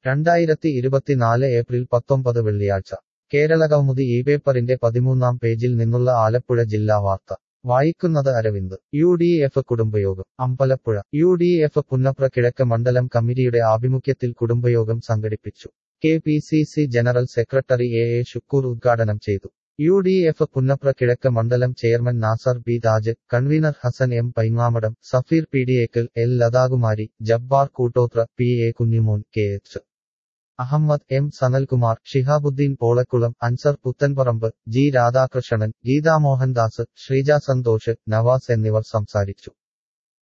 രണ്ടായിരത്തി ഇരുപത്തിനാല് ഏപ്രിൽ പത്തൊമ്പത് വെള്ളിയാഴ്ച കേരളകൗമുദി ഈ പേപ്പറിന്റെ പതിമൂന്നാം പേജിൽ നിന്നുള്ള ആലപ്പുഴ ജില്ലാ വാർത്ത വായിക്കുന്നത് അരവിന്ദ് യു ഡി എഫ് കുടുംബയോഗം Ambalappuzha U D F Punnapra കിഴക്ക് മണ്ഡലം കമ്മിറ്റിയുടെ ആഭിമുഖ്യത്തിൽ കുടുംബയോഗം സംഘടിപ്പിച്ചു K P C C general secretary A A Shukoor ഉദ്ഘാടനം ചെയ്തു യു ഡി എഫ് പുന്നപ്ര കിഴക്ക് മണ്ഡലം chairman Nasar B Taj convener Hassan M Paingamadom Safeer Peediyekkal L Lathakumari Jabbar Koottothra P A Kunjimon K H Ahammed M Sanalkumar Shihabuddin Polakkulam Anzar Puthanparambu G Radhakrishnan Geetha Mohandas Sreeja Santhosh Nawaz എന്നിവർ സംസാരിച്ചു